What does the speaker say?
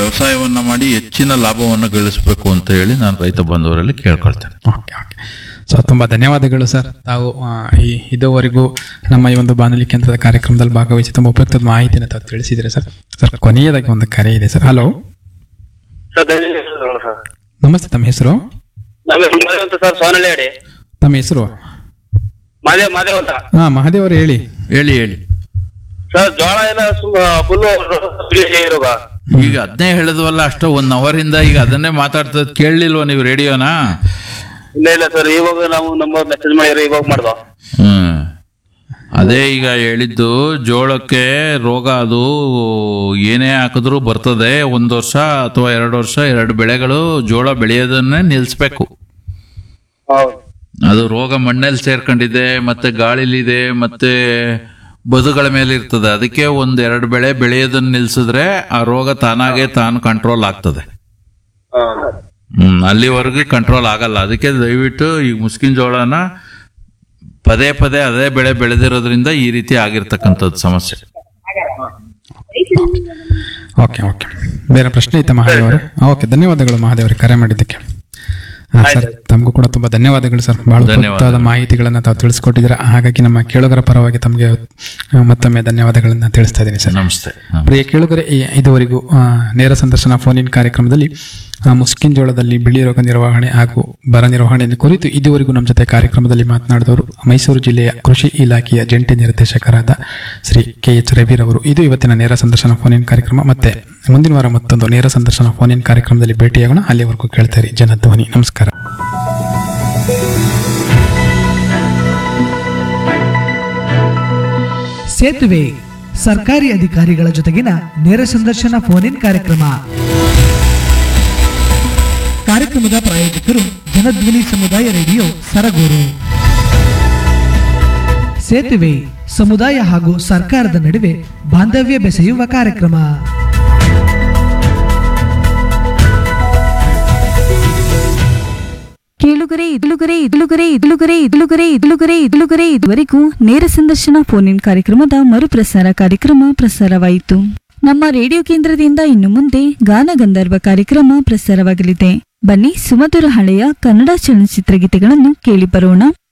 ವ್ಯವಸಾಯವನ್ನ ಮಾಡಿ ಹೆಚ್ಚಿನ ಲಾಭವನ್ನು ಗಳಿಸಬೇಕು ಅಂತ ಹೇಳಿ ನಾನು ರೈತ ಬಂಧುವರಲ್ಲಿ ಕೇಳ್ಕೊಳ್ತೇನೆ ಓಕೆ ಓಕೆ ಸೊ ತುಂಬ ಧನ್ಯವಾದಗಳು ಸರ್ ತಾವು ಆ, ಈ ಇದುವರೆಗೂ ನಮ್ಮ ಈ ಒಂದು ಬಾನುಲಿ ಕೇಂದ್ರದ ಕಾರ್ಯಕ್ರಮದಲ್ಲಿ ಭಾಗವಹಿಸಿ ತುಂಬ ಉಪಯುಕ್ತದ ಮಾಹಿತಿನ ತಾವು ತಿಳಿಸಿದ್ರೆ ಸರ್ ಸರ್ ಕೊನೆಯದಾಗಿ ಒಂದು ಕರೆ ಇದೆ ಸರ್ ಹಲೋ ಸರ್ ಧನ್ಯವಾದಗಳು ಸರ್ ನಮಸ್ತೆ ತಮ್ಮ ಹೆಸರು ನಮ್ಮ ಹೆಸರು ಮಾದೇವ್ ಅಂತ ಸರ್ ಸೋನಳ್ಳಿ ಹೇಳಿ ತಮ್ಮ ಹೆಸರು ಮಾದೇವ್ ಮಾದೇವ್ ಅಂತ ಹಾಂ ಮಹಾದೇವ್ ಅವರು ಹೇಳಿ ಹೇಳಿ ಹೇಳಿ ಸರ್ ಜೋಳ ಎಲ್ಲ ಫುಲ್ ರೋಗ ಈಗ ಅದನ್ನೇ ಹೇಳಿದ್ವಲ್ಲ ಅಷ್ಟು ಒನ್ ಅವರ್ ಇಂದ ಈಗ ಅದನ್ನೇ ಮಾತಾಡ್ತದ್ ಕೇಳಲಿಲ್ವಾ ನೀವು ರೇಡಿಯೋನಾ ಇಲ್ಲ ಇಲ್ಲ ಸರ್ ಇವಾಗ ನಾವು ನಮ್ಮ ಮೆಸೇಜ್ ಮಾಡಿದ್ರೆ ಇವಾಗ ಮಾಡ್ದೋ ಹ್ಮ್ ಅದೇ ಈಗ ಹೇಳಿದ್ದು ಜೋಳಕ್ಕೆ ರೋಗ ಅದು ಏನೇ ಹಾಕಿದ್ರು ಬರ್ತದೆ ಒಂದು ವರ್ಷ ಅಥವಾ ಎರಡು ವರ್ಷ ಎರಡು ಬೆಳೆಗಳು ಜೋಳ ಬೆಳೆಯೋದನ್ನೇ ನಿಲ್ಲಿಸ್ಬೇಕು ಹೌದು ಅದು ರೋಗ ಮಣ್ಣಲ್ಲಿ ಸೇರ್ಕೊಂಡಿದೆ ಮತ್ತೆ ಗಾಳಿಲಿದೆ ಮತ್ತೆ ಬದುಗಳ ಮೇಲೆ ಇರ್ತದೆ ಅದಕ್ಕೆ ಒಂದ್ ಎರಡು ಬೆಳೆ ಬೆಳೆಯೋದನ್ನ ನಿಲ್ಸಿದ್ರೆ ಆ ರೋಗ ತಾನಾಗೆ ತಾನು ಕಂಟ್ರೋಲ್ ಆಗ್ತದೆ ಹೌದು ಹ್ಮ್ ಅಲ್ಲಿವರೆಗೂ ಕಂಟ್ರೋಲ್ ಆಗಲ್ಲ ಅದಕ್ಕೆ ದಯವಿಟ್ಟು ಈ ಮುಸ್ಕಿನ ಜೋಳನ ಪದೇ ಪದೇ ಅದೇ ಬೆಳೆ ಬೆಳೆದಿರೋದ್ರಿಂದ ಈ ರೀತಿ ಆಗಿರ್ತಕ್ಕಂಥದ್ದು ಸಮಸ್ಯೆ ಓಕೆ ಓಕೆ ಬೇರೆ ಪ್ರಶ್ನೆ ಐತೆ ಮಹಾದೇವ್ ಅವರೇ ಓಕೆ ಧನ್ಯವಾದಗಳು ಮಹಾದೇವ್ ಅವರೇ ಕರೆ ಮಾಡಿದ್ದಕ್ಕೆ ಹಾ, ಸರ್ ತಮಗೂ ಕೂಡ ತುಂಬಾ ಧನ್ಯವಾದಗಳು ಸರ್ ಬಹಳ ಉಪಯುಕ್ತವಾದ ಮಾಹಿತಿಗಳನ್ನ ತಾವು ತಿಳಿಸ್ಕೊಟ್ಟಿದ್ದೀರಾ ಹಾಗಾಗಿ ನಮ್ಮ ಕೇಳುಗರ ಪರವಾಗಿ ತಮಗೆ ಆ, ಮತ್ತೊಮ್ಮೆ ಧನ್ಯವಾದಗಳನ್ನ ತಿಳಿಸ್ತಾ ಇದ್ದೀನಿ ಸರ್ ನಮಸ್ತೆ ಹ. ಪ್ರಿಯ ಕೇಳುಗರೆ ಈ- ಇದುವರೆಗೂ ಆ, ನೇರ ಸಂದರ್ಶನ ಫೋನ್ ಇನ್ ಕಾರ್ಯಕ್ರಮದಲ್ಲಿ ಆ, ಮುಸ್ಕಿನ್ ಜೋಳದಲ್ಲಿ ಬಿಳಿ ರೋಗ ನಿರ್ವಹಣೆ ಹಾಗೂ ಬರ ನಿರ್ವಹಣೆಯನ್ನು ಕುರಿತು ಇದುವರೆಗೂ ನಮ್ಮ ಜೊತೆ ಕಾರ್ಯಕ್ರಮದಲ್ಲಿ ಮಾತನಾಡಿದವರು ಮೈಸೂರು ಜಿಲ್ಲೆಯ ಕೃಷಿ ಇಲಾಖೆಯ ಜಂಟಿ ನಿರ್ದೇಶಕರಾದ ಶ್ರೀ ಕೆ ಎಚ್ ರವಿರವರು ಇದು ಇವತ್ತಿನ ನೇರ ಸಂದರ್ಶನ ಫೋನ್ ಇನ್ ಕಾರ್ಯಕ್ರಮ ಮತ್ತೆ ಮುಂದಿನ ವಾರ ಮತ್ತೊಂದು ನೇರ ಸಂದರ್ಶನ ಫೋನ್ ಇನ್ ಕಾರ್ಯಕ್ರಮದಲ್ಲಿ ಭೇಟಿಯಾಗೋಣ ಅಲ್ಲಿವರೆಗೂ ಕೇಳ್ತಾರೆ ಜನಧ್ವನಿ ನಮಸ್ಕಾರ ಸೇತುವೆ ಸರ್ಕಾರಿ ಅಧಿಕಾರಿಗಳ ಜೊತೆಗಿನ ನೇರ ಸಂದರ್ಶನ ಫೋನ್ ಇನ್ ಕಾರ್ಯಕ್ರಮ ಕಾರ್ಯಕ್ರಮದ ಪ್ರಾಯೋಜಕರು ಜನಧ್ವನಿ ಸಮುದಾಯ ರೇಡಿಯೋ ಸರಗೂರು ಸೇತುವೆ ಸಮುದಾಯ ಹಾಗೂ ಸರ್ಕಾರದ ನಡುವೆ ಬಾಂಧವ್ಯ ಬೆಸೆಯುವ ಕಾರ್ಯಕ್ರಮ ಕೇಳುಗರೆ ಇದುಳುಗರೆ ಇದುಳುಗರೆ ಇದುಳುಗರೆ ಇದುಳುಗರೆ ಇದುಳುಗರೆ ಇದುಳುಗರೆ ಇದುವರೆಗೂ ನೇರ ಸಂದರ್ಶನ ಫೋನ್ ಇನ್ ಕಾರ್ಯಕ್ರಮದ ಮರುಪ್ರಸಾರ ಕಾರ್ಯಕ್ರಮ ಪ್ರಸಾರವಾಯಿತು ನಮ್ಮ ರೇಡಿಯೋ ಕೇಂದ್ರದಿಂದ ಇನ್ನು ಮುಂದೆ ಗಾನಗಂಧರ್ವ ಕಾರ್ಯಕ್ರಮ ಪ್ರಸಾರವಾಗಲಿದೆ ಬನ್ನಿ ಸುಮಧುರ ಹಳೆಯ ಕನ್ನಡ ಚಲನಚಿತ್ರ ಗೀತೆಗಳನ್ನು ಕೇಳಿ ಬರೋಣ